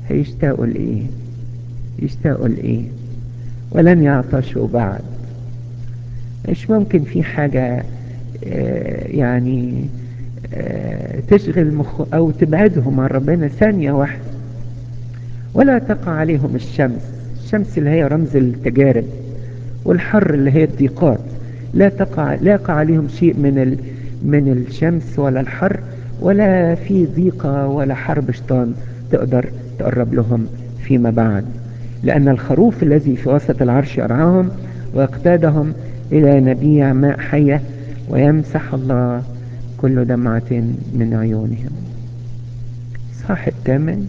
هيشتاقوا لإيه يشتاقوا لإيه ولن يعطشوا بعد مش ممكن في حاجة يعني تشغل مخ أو تبعدهم عن ربنا ثانية واحدة ولا تقع عليهم الشمس الشمس اللي هي رمز التجارب والحر اللي هي الضيقات لا تقع لا يقع عليهم شيء من ال من الشمس ولا الحر ولا في ضيقة ولا حرب شيطان تقدر تقرب لهم فيما بعد لأن الخروف الذي في وسط العرش يرعاهم ويقتادهم إلى نبيع ماء حية ويمسح الله كل دمعة من عيونهم صح الثامن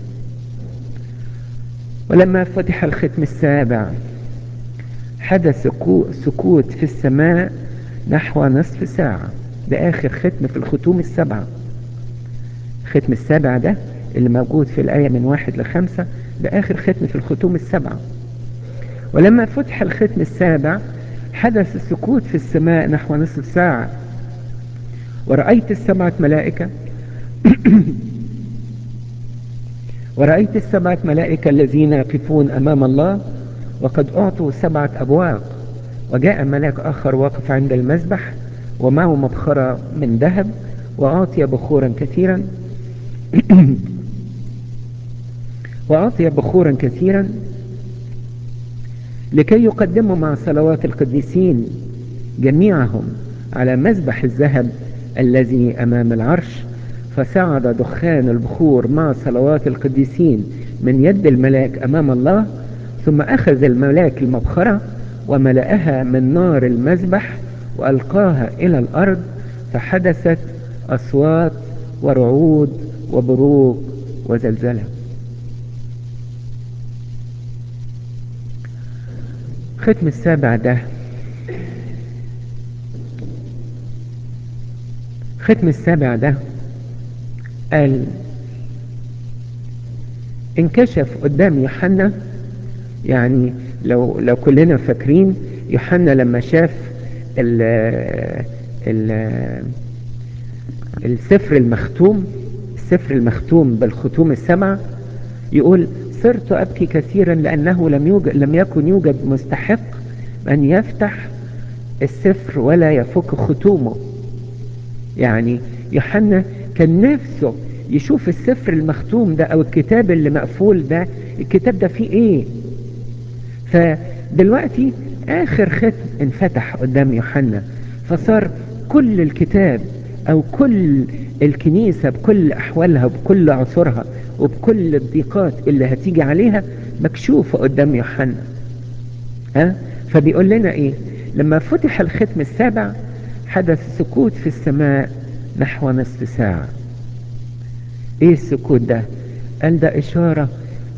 ولما فتح الختم السابع حدث سكوت في السماء نحو نصف ساعة ده آخر ختم في الختوم السبعة الختم السابع ده اللي موجود في الآية من واحد لخمسة ده آخر ختم في الختوم السبعة ولما فتح الختم السابع حدث السكوت في السماء نحو نصف ساعة ورأيت السبعة ملائكة ورأيت السبعة ملائكة الذين يقفون أمام الله وقد أعطوا سبعة أبواق وجاء ملاك آخر واقف عند المذبح ومعه مبخرة من ذهب وأعطي بخورا كثيرا وأعطي بخورا كثيرا لكي يقدموا مع صلوات القديسين جميعهم على مذبح الذهب الذي أمام العرش فصعد دخان البخور مع صلوات القديسين من يد الملاك أمام الله ثم أخذ الملاك المبخرة وملأها من نار المذبح وألقاها إلى الأرض فحدثت أصوات ورعود وبروق وزلزلة ختم السابع ده ختم السابع ده قال انكشف قدام يوحنا يعني لو لو كلنا فاكرين يوحنا لما شاف ال ال السفر المختوم السفر المختوم بالختوم السبعة يقول صرت أبكي كثيرا لأنه لم يوجد لم يكن يوجد مستحق أن يفتح السفر ولا يفك ختومه يعني يوحنا كان نفسه يشوف السفر المختوم ده او الكتاب اللي مقفول ده الكتاب ده فيه ايه فدلوقتي اخر ختم انفتح قدام يوحنا فصار كل الكتاب او كل الكنيسة بكل احوالها وبكل عصورها وبكل الضيقات اللي هتيجي عليها مكشوفة قدام يوحنا ها فبيقول لنا ايه لما فتح الختم السابع حدث سكوت في السماء نحو نصف ساعة ايه السكوت ده قال ده اشارة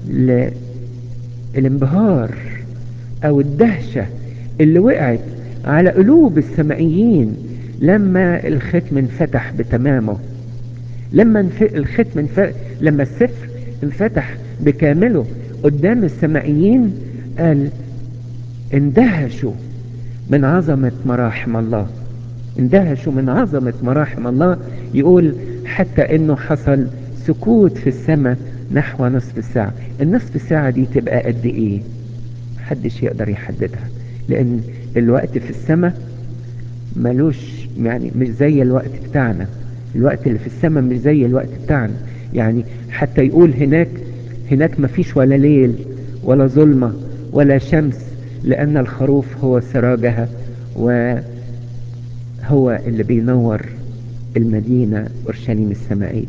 للانبهار او الدهشة اللي وقعت على قلوب السمائيين لما الختم انفتح بتمامه لما انف... الختم انف... لما السفر انفتح بكامله قدام السمائيين قال اندهشوا من عظمة مراحم الله اندهشوا من عظمة مراحم الله يقول حتى انه حصل سكوت في السماء نحو نصف الساعة النصف الساعة دي تبقى قد ايه محدش يقدر يحددها لان الوقت في السماء ملوش يعني مش زي الوقت بتاعنا الوقت اللي في السماء مش زي الوقت بتاعنا يعني حتى يقول هناك هناك مفيش ولا ليل ولا ظلمة ولا شمس لأن الخروف هو سراجها وهو اللي بينور المدينة أورشليم السمائية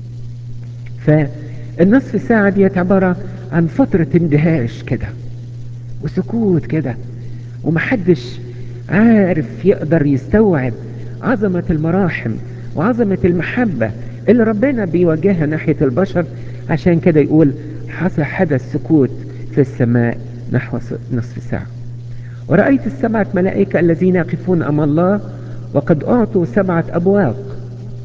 فالنصف ساعة دي عبارة عن فترة اندهاش كده وسكوت كده ومحدش عارف يقدر يستوعب عظمة المراحم وعظمة المحبة اللي ربنا بيواجهها ناحية البشر عشان كده يقول حصل حدث سكوت في السماء نحو نصف ساعة ورأيت السبعة ملائكة الذين يقفون أمام الله وقد أعطوا سبعة أبواق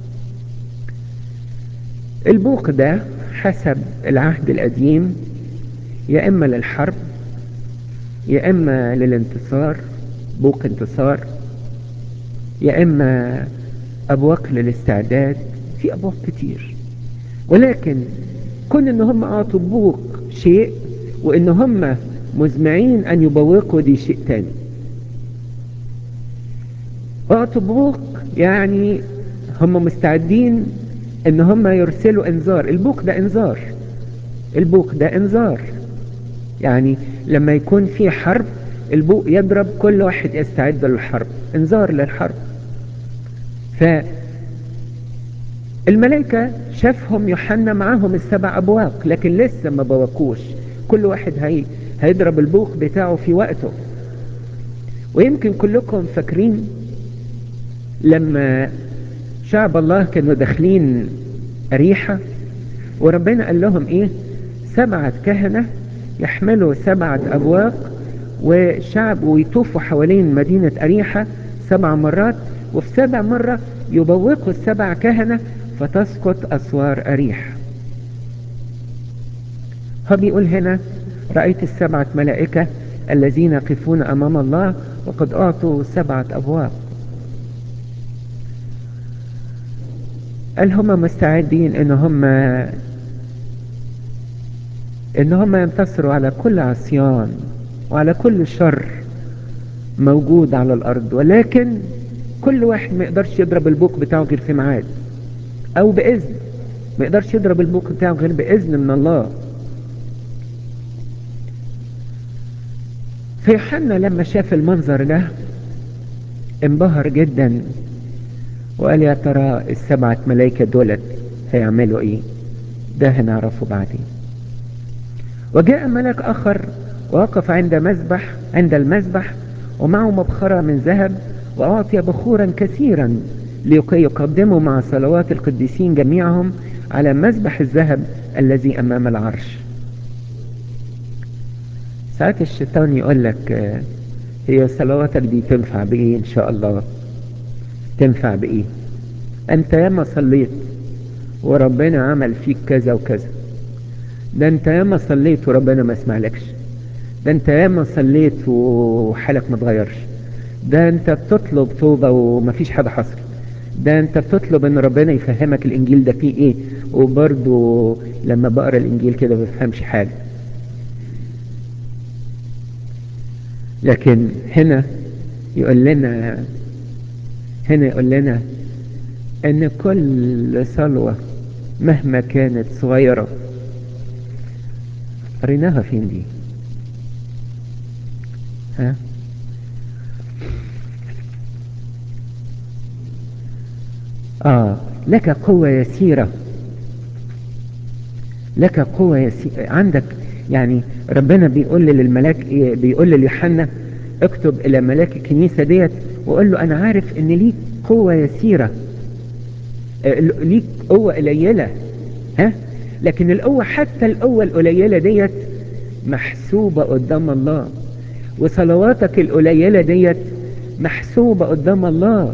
البوق ده حسب العهد القديم يا إما للحرب يا إما للانتصار بوق انتصار يا إما أبواق للاستعداد في أبواق كتير ولكن كون إن هم أعطوا بوق شيء وان هم مزمعين ان يبوقوا دي شيء تاني اعطوا بوق يعني هم مستعدين ان هم يرسلوا انذار البوق ده انذار البوق ده انذار يعني لما يكون في حرب البوق يضرب كل واحد يستعد للحرب انذار للحرب ف الملائكة شافهم يوحنا معاهم السبع أبواق لكن لسه ما بوقوش كل واحد هي هيضرب البوق بتاعه في وقته ويمكن كلكم فاكرين لما شعب الله كانوا داخلين أريحة وربنا قال لهم ايه سبعة كهنة يحملوا سبعة أبواق وشعب ويطوفوا حوالين مدينة أريحة سبع مرات وفي سبع مرة يبوقوا السبع كهنة فتسقط أسوار أريح هو بيقول هنا رأيت السبعة ملائكة الذين يقفون أمام الله وقد أعطوا سبعة أبواب قال هم مستعدين ان هم ان هم ينتصروا على كل عصيان وعلى كل شر موجود على الارض ولكن كل واحد ما يقدرش يضرب البوق بتاعه غير في ميعاد او باذن ما يقدرش يضرب البوق بتاعه غير باذن من الله فيوحنا لما شاف المنظر ده انبهر جدا وقال يا ترى السبعة ملايكة دولت هيعملوا ايه ده هنعرفه بعدين وجاء ملك اخر ووقف عند مذبح عند المذبح ومعه مبخرة من ذهب وأعطي بخورا كثيرا لكي يقدموا مع صلوات القديسين جميعهم على مذبح الذهب الذي أمام العرش ساعات الشيطان يقول لك هي صلواتك دي تنفع بإيه إن شاء الله تنفع بإيه أنت ياما صليت وربنا عمل فيك كذا وكذا ده أنت ياما صليت وربنا ما سمعلكش ده أنت ياما صليت وحالك ما تغيرش ده أنت بتطلب توبة ومفيش حاجة حصل ده أنت بتطلب أن ربنا يفهمك الإنجيل ده فيه إيه وبرضه لما بقرا الإنجيل كده ما بفهمش حاجة لكن هنا يقول لنا هنا يقول لنا ان كل صلوة مهما كانت صغيرة قريناها فين دي ها اه لك قوة يسيرة لك قوة يسيرة عندك يعني ربنا بيقول للملاك إيه بيقول ليوحنا اكتب الى ملاك الكنيسة ديت وقول له انا عارف ان ليك قوة يسيرة اه ليك قوة قليلة ها لكن القوة حتى القوة القليلة ديت محسوبة قدام الله وصلواتك القليلة ديت محسوبة قدام الله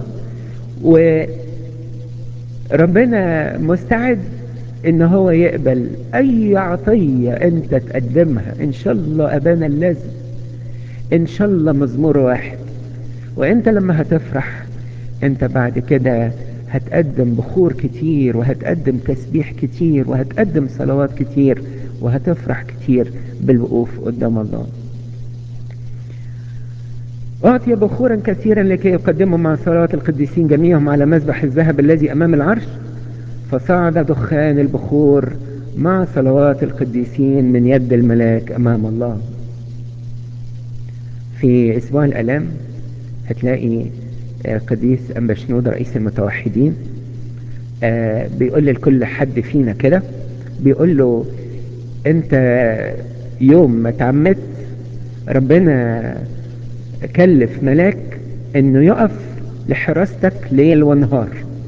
وربنا مستعد ان هو يقبل اي عطية انت تقدمها ان شاء الله ابانا اللازم ان شاء الله مزمور واحد وانت لما هتفرح انت بعد كده هتقدم بخور كتير وهتقدم تسبيح كتير وهتقدم صلوات كتير وهتفرح كتير بالوقوف قدام الله أعطي بخورا كثيرا لكي يقدموا مع صلاة القديسين جميعهم على مذبح الذهب الذي أمام العرش فصعد دخان البخور مع صلوات القديسين من يد الملاك أمام الله في أسبوع الألام هتلاقي قديس أنبا شنود رئيس المتوحدين بيقول لكل حد فينا كده بيقول له انت يوم ما تعمدت ربنا كلف ملاك انه يقف لحراستك ليل ونهار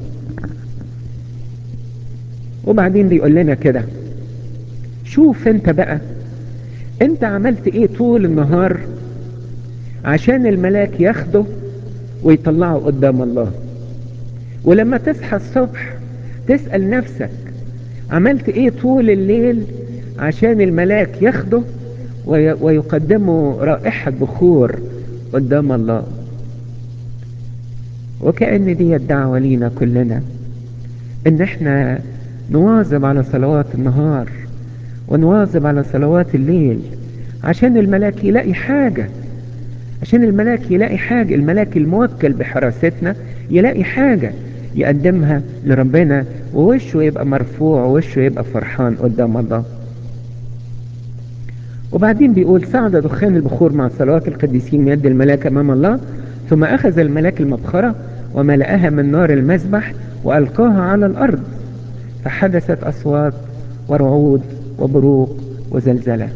وبعدين بيقول لنا كده شوف انت بقى انت عملت ايه طول النهار عشان الملاك ياخده ويطلعه قدام الله ولما تصحى الصبح تسأل نفسك عملت ايه طول الليل عشان الملاك ياخده ويقدمه رائحة بخور قدام الله وكأن دي الدعوة لينا كلنا ان احنا نواظب على صلوات النهار ونواظب على صلوات الليل عشان الملاك يلاقي حاجة عشان الملاك يلاقي حاجة الملاك الموكل بحراستنا يلاقي حاجة يقدمها لربنا ووشه يبقى مرفوع ووشه يبقى فرحان قدام الله وبعدين بيقول صعد دخان البخور مع صلوات القديسين من يد الملاك امام الله ثم اخذ الملاك المبخرة وملأها من نار المذبح والقاها على الارض فحدثت اصوات ورعود وبروق وزلزلة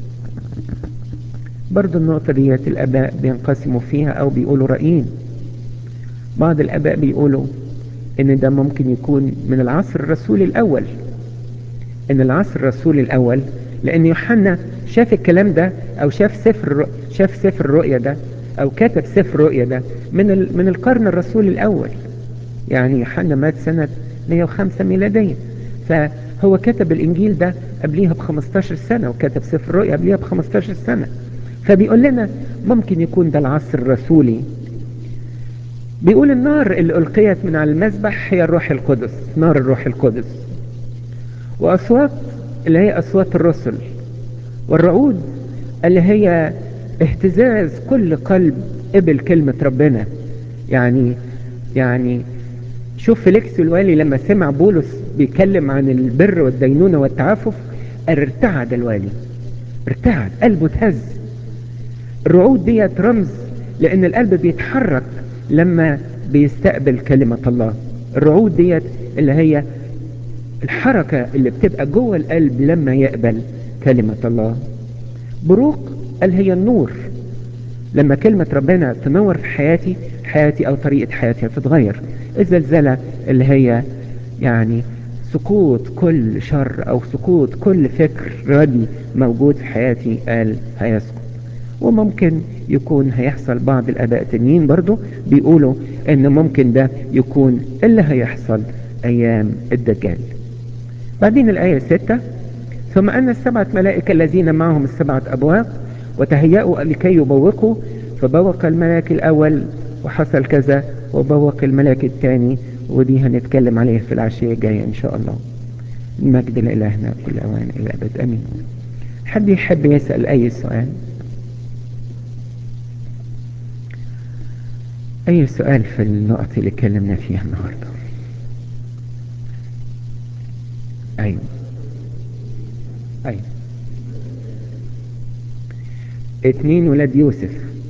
برضو النقطة ديت الاباء بينقسموا فيها او بيقولوا رأيين بعض الاباء بيقولوا ان ده ممكن يكون من العصر الرسولي الاول ان العصر الرسولي الاول لان يوحنا شاف الكلام ده او شاف سفر شاف سفر الرؤيا ده او كتب سفر الرؤيا ده من ال... من القرن الرسولي الاول يعني يوحنا مات سنة 105 ميلادية فهو كتب الانجيل ده قبليها ب 15 سنة وكتب سفر الرؤيا قبليها ب 15 سنة فبيقول لنا ممكن يكون ده العصر الرسولي بيقول النار اللي ألقيت من على المذبح هي الروح القدس نار الروح القدس وأصوات اللي هي أصوات الرسل والرعود اللي هي اهتزاز كل قلب قبل كلمة ربنا يعني يعني شوف فيليكس الوالي لما سمع بولس بيتكلم عن البر والدينونة والتعفف ارتعد الوالي ارتعد قلبه اتهز الرعود ديت رمز لان القلب بيتحرك لما بيستقبل كلمة الله الرعود ديت اللي هي الحركة اللي بتبقى جوه القلب لما يقبل كلمة الله بروق قال هي النور لما كلمة ربنا تنور في حياتي حياتي او طريقة حياتي هتتغير الزلزلة اللي هي يعني سقوط كل شر او سقوط كل فكر ردي موجود في حياتي قال هيسقط وممكن يكون هيحصل بعض الاباء تانيين برضو بيقولوا ان ممكن ده يكون اللي هيحصل ايام الدجال بعدين الاية ستة ثم ان السبعة ملائكة الذين معهم السبعة ابواب وتهيأوا لكي يبوقوا فبوق الملاك الاول وحصل كذا وبوق الملاك الثاني ودي هنتكلم عليه في العشية الجاية ان شاء الله المجد لإلهنا كل اوان الى ابد امين حد يحب يسأل اي سؤال اي سؤال في النقط اللي اتكلمنا فيها النهاردة ايوه ايوه اتنين ولاد يوسف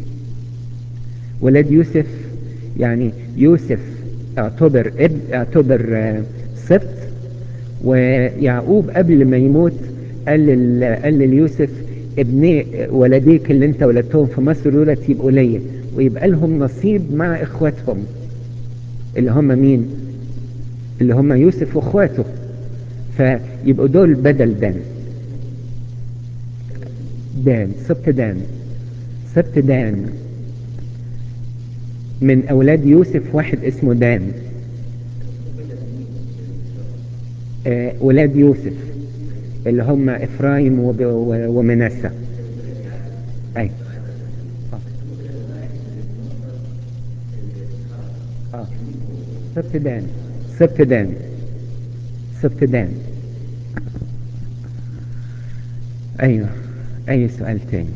ولاد يوسف يعني يوسف اعتبر اب اعتبر سبت ويعقوب قبل ما يموت قال لل... قال ليوسف ابني ولديك اللي انت ولدتهم في مصر دولت يبقوا ليا ويبقى لهم نصيب مع اخواتهم اللي هم مين اللي هم يوسف واخواته فيبقوا دول بدل دان دان سبت دان سبت دان من اولاد يوسف واحد اسمه دان آه ولاد يوسف اللي هم افرايم ومنسى اي اه سبت دان سبت دان سبت دان ايوه اي سؤال تاني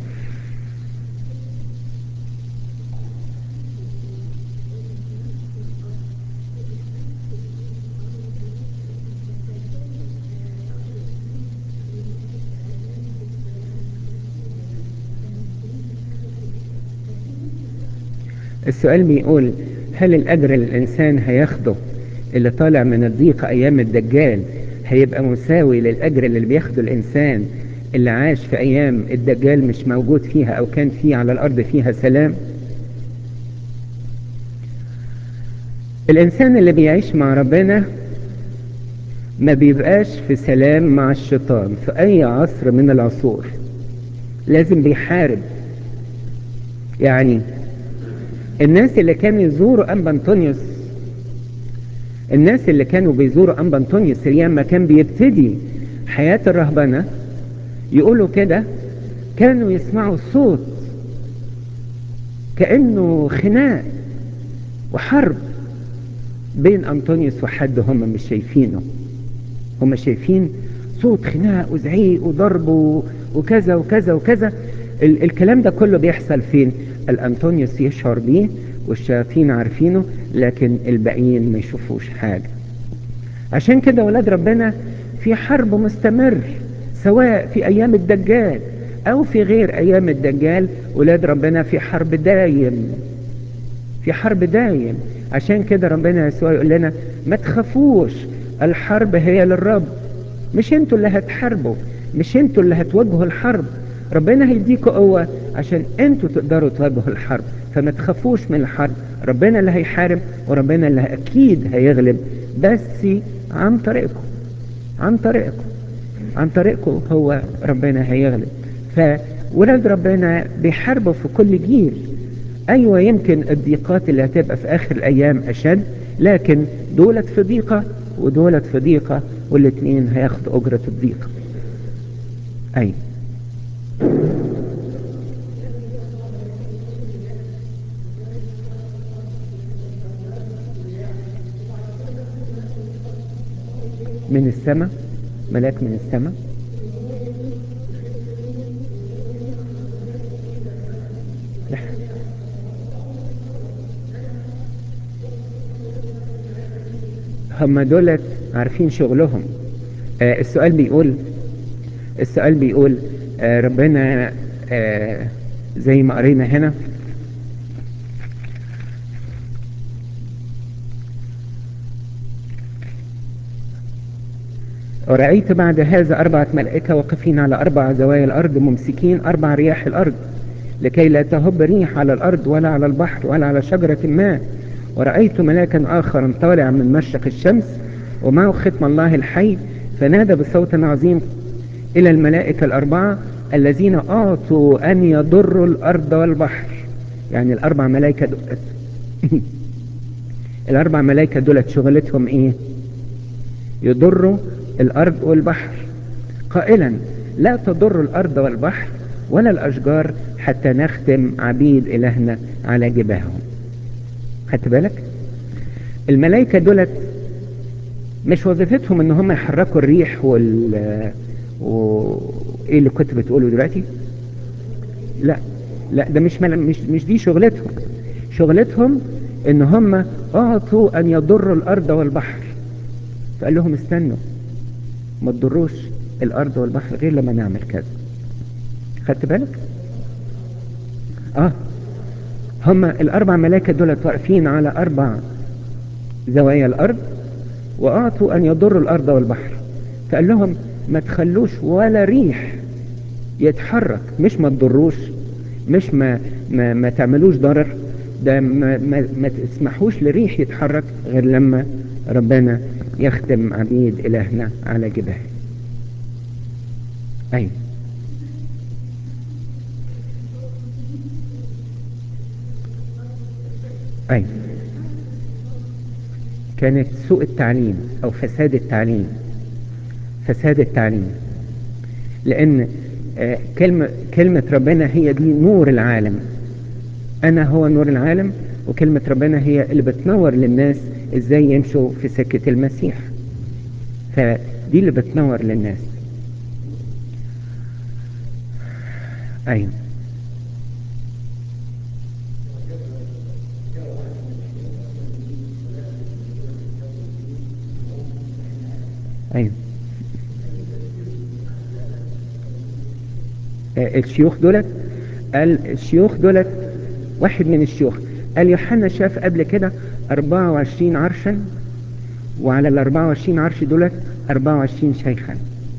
السؤال بيقول هل الأجر اللي الإنسان هياخده اللي طالع من الضيقة أيام الدجال هيبقى مساوي للأجر اللي بياخده الإنسان اللي عاش في أيام الدجال مش موجود فيها أو كان فيه على الأرض فيها سلام الإنسان اللي بيعيش مع ربنا ما بيبقاش في سلام مع الشيطان في أي عصر من العصور لازم بيحارب يعني الناس اللي كانوا يزوروا أنبا أنطونيوس الناس اللي كانوا بيزوروا أنبا أنطونيوس أيام ما كان بيبتدي حياة الرهبنة يقولوا كده كانوا يسمعوا صوت كأنه خناق وحرب بين أنطونيوس وحد هم مش شايفينه هم شايفين صوت خناق وزعيق وضرب وكذا وكذا وكذا ال الكلام ده كله بيحصل فين الأنطونيوس يشعر بيه والشياطين عارفينه لكن الباقيين ما يشوفوش حاجة عشان كده ولاد ربنا في حرب مستمر سواء في أيام الدجال أو في غير أيام الدجال ولاد ربنا في حرب دايم في حرب دايم عشان كده ربنا يسوع يقول لنا ما تخافوش الحرب هي للرب مش انتوا اللي هتحاربوا مش انتوا اللي هتواجهوا الحرب ربنا هيديكوا قوة عشان انتوا تقدروا تواجهوا الحرب فما تخافوش من الحرب ربنا اللي هيحارب وربنا اللي اكيد هيغلب بس عن طريقكم عن طريقكم عن طريقكم هو ربنا هيغلب فولاد ربنا بيحاربوا في كل جيل ايوه يمكن الضيقات اللي هتبقى في اخر الايام اشد لكن دولت في ضيقة ودولت في ضيقة والاثنين هياخدوا اجرة الضيقة اي من السماء ملاك من السماء هم دولت عارفين شغلهم آه السؤال بيقول السؤال بيقول آه ربنا آه زي ما قرينا هنا ورأيت بعد هذا أربعة ملائكة واقفين على أربع زوايا الأرض ممسكين أربع رياح الأرض لكي لا تهب ريح على الأرض ولا على البحر ولا على شجرة ما ورأيت ملاكا آخر طالع من مشرق الشمس ومعه ختم الله الحي فنادى بصوت عظيم إلى الملائكة الأربعة الذين أعطوا أن يضروا الأرض والبحر يعني الأربع ملائكة دولت الأربع ملائكة دولت شغلتهم إيه يضروا الأرض والبحر قائلا لا تضر الأرض والبحر ولا الأشجار حتى نختم عبيد إلهنا على جباههم خدت بالك الملائكة دولت مش وظيفتهم ان هم يحركوا الريح وال و... ايه اللي كنت بتقوله دلوقتي لا لا ده مش مل... مش مش دي شغلتهم شغلتهم ان هم اعطوا ان يضروا الارض والبحر فقال لهم استنوا ما تضروش الارض والبحر غير لما نعمل كذا خدت بالك اه هم الاربع ملائكة دولت واقفين على اربع زوايا الارض واعطوا ان يضروا الارض والبحر فقال لهم ما تخلوش ولا ريح يتحرك مش ما تضروش مش ما ما, ما تعملوش ضرر ده ما, ما, ما تسمحوش لريح يتحرك غير لما ربنا يختم عبيد الهنا على جباه ايوه ايوه كانت سوء التعليم او فساد التعليم فساد التعليم لان آه كلمة, كلمة ربنا هي دي نور العالم انا هو نور العالم وكلمة ربنا هي اللي بتنور للناس ازاي يمشوا في سكة المسيح فدي اللي بتنور للناس ايوه ايوه آه الشيوخ دولت قال الشيوخ دولت واحد من الشيوخ قال يوحنا شاف قبل كده 24 عرشا وعلى ال 24 عرش دولت 24 شيخا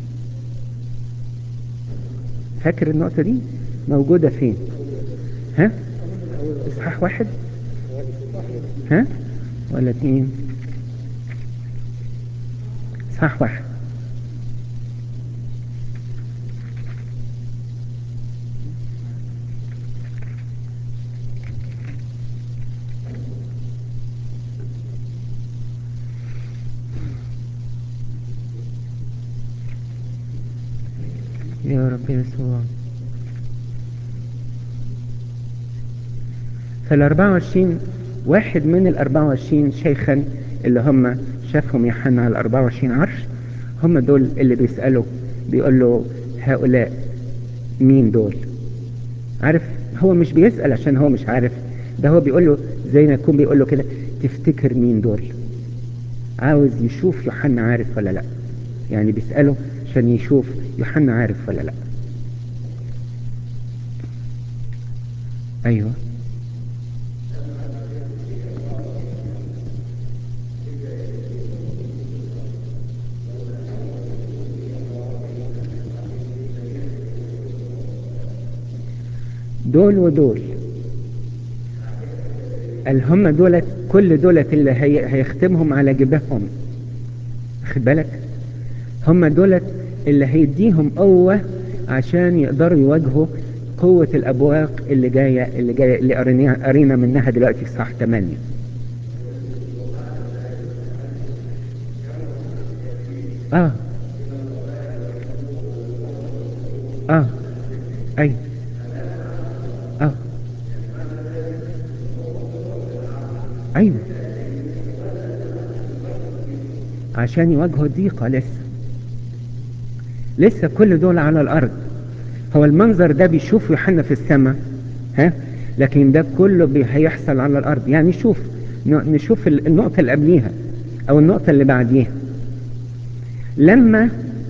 فاكر النقطة دي موجودة فين ها اصحاح واحد ها ولا اتنين اصحاح واحد يا رب يسوع فالأربعة وعشرين واحد من الأربعة وعشرين شيخا اللي هم شافهم يوحنا على الأربعة وعشرين عرش هم دول اللي بيسألوا بيقول له هؤلاء مين دول عارف هو مش بيسأل عشان هو مش عارف ده هو بيقول له زي ما يكون بيقول له كده تفتكر مين دول عاوز يشوف يوحنا عارف ولا لا يعني بيسأله عشان يشوف يوحنا عارف ولا لا ايوه دول ودول قال هم دولت كل دولت اللي هي هيختمهم على جبههم خد بالك هم دولت اللي هيديهم قوة عشان يقدروا يواجهوا قوة الأبواق اللي جاية اللي جاية اللي قرينا قرينا منها دلوقتي في صح 8 اه اه اي اه ايوه عشان يواجهوا ضيقة لسه لسه كل دول على الارض هو المنظر ده بيشوف يوحنا في السماء ها لكن ده كله بي- هيحصل على الارض يعني شوف ن- نشوف ال- النقطة اللي قبليها او النقطة اللي بعديها لما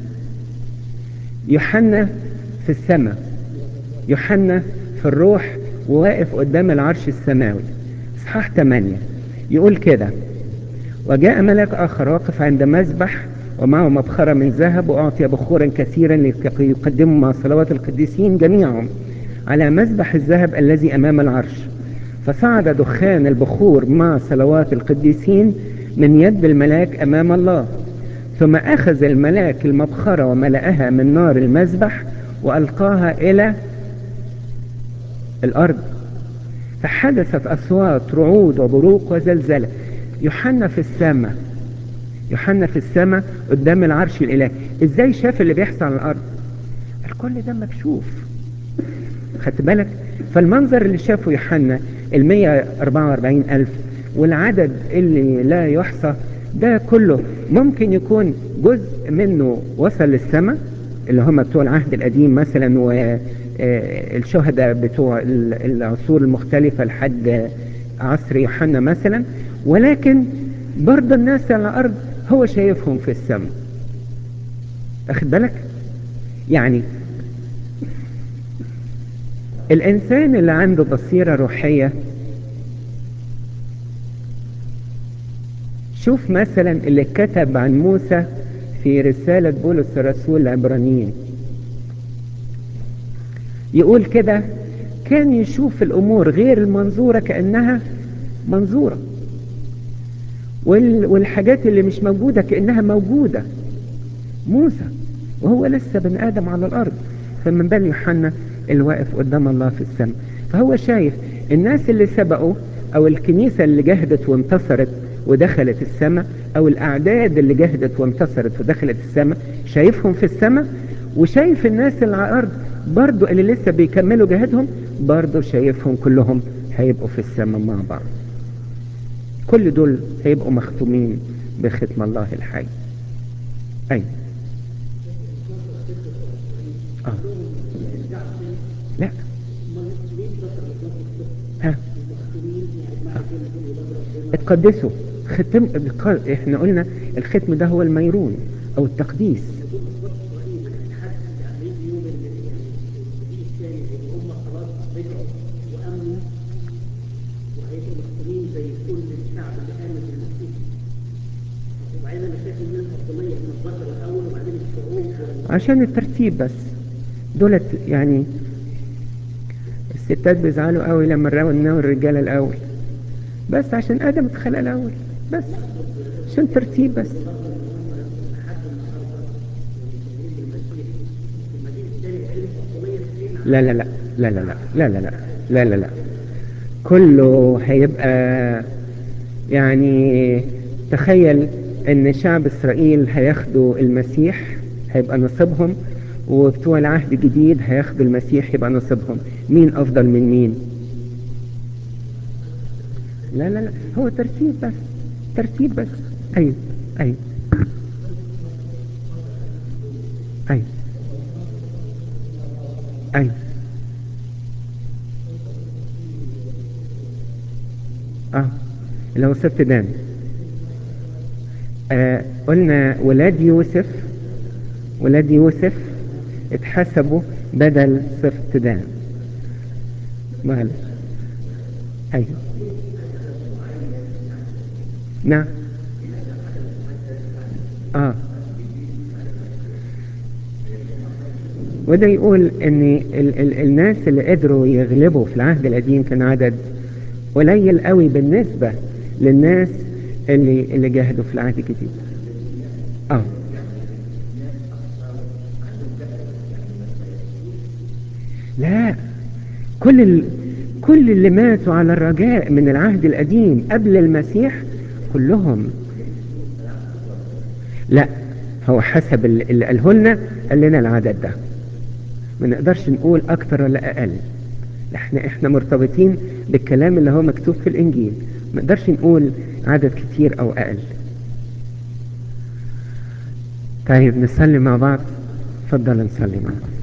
يوحنا في السماء يوحنا في الروح وواقف قدام العرش السماوي اصحاح 8 يقول كده وجاء ملك آخر واقف عند مذبح ومعه مبخرة من ذهب وأعطي بخورا كثيرا لكي يقدموا مع صلوات القديسين جميعهم على مذبح الذهب الذي أمام العرش فصعد دخان البخور مع صلوات القديسين من يد الملاك أمام الله ثم أخذ الملاك المبخرة وملأها من نار المذبح وألقاها إلى الأرض فحدثت أصوات رعود وبروق وزلزلة يوحنا في السماء يوحنا في السماء قدام العرش الإلهي إزاي شاف اللي بيحصل على الأرض الكل ده مكشوف خدت بالك فالمنظر اللي شافه يوحنا ال 144 ألف والعدد اللي لا يحصى ده كله ممكن يكون جزء منه وصل للسماء اللي هم بتوع العهد القديم مثلا والشهداء بتوع ال- العصور المختلفة لحد عصر يوحنا مثلا ولكن برضه الناس على الأرض هو شايفهم في السماء أخد بالك يعني الإنسان اللي عنده بصيرة روحية شوف مثلا اللي كتب عن موسى في رسالة بولس الرسول العبرانيين يقول كده كان يشوف الأمور غير المنظورة كأنها منظورة وال- والحاجات اللي مش موجودة كأنها موجودة موسى وهو لسه بن آدم على الأرض فمن بال يوحنا اللي واقف قدام الله في السماء فهو شايف الناس اللي سبقوا أو الكنيسة اللي جهدت وانتصرت ودخلت السماء أو الأعداد اللي جهدت وانتصرت ودخلت السماء شايفهم في السماء وشايف الناس اللي على الأرض برضو اللي لسه بيكملوا جهدهم برضو شايفهم كلهم هيبقوا في السماء مع بعض كل دول هيبقوا مختومين بختم الله الحي أي آه. لا ها اتقدسوا ختم الق- احنا قلنا الختم ده هو الميرون او التقديس وهيبقوا مختومين زي كل الشعب اللي آمن بالمسيح. وبعدين انا شايف ان الافضليه من البشر الاول وبعدين الشعوب وال- عشان الترتيب بس دولت يعني الستات بيزعلوا قوي لما نراوي نناول الرجاله الاول بس عشان ادم اتخلق الاول بس عشان ترتيب بس لا لا لا لا لا لا لا لا لا لا لا لا كله هيبقى يعني تخيل ان شعب اسرائيل هياخدوا المسيح هيبقى نصيبهم وبتوع العهد الجديد هياخدوا المسيح يبقى نصيبهم مين افضل من مين لا لا لا هو ترتيب بس ترتيب بس ايوه ايوه ايوه ايوه اه اللي هو سبت دان آه قلنا ولاد يوسف ولاد يوسف اتحسبوا بدل سبت دان معلش ايوه نعم اه وده يقول ان ال ال الناس اللي قدروا يغلبوا في العهد القديم كان عدد قليل قوي بالنسبة للناس اللي اللي جاهدوا في العهد الجديد اه لا كل ال... كل اللي ماتوا على الرجاء من العهد القديم قبل المسيح كلهم لا هو حسب اللي قاله لنا قال لنا العدد ده ما نقدرش نقول اكتر ولا اقل احنا احنا مرتبطين بالكلام اللي هو مكتوب في الانجيل ما نقدرش نقول عدد كتير او اقل طيب نصلي مع بعض اتفضل نصلي مع بعض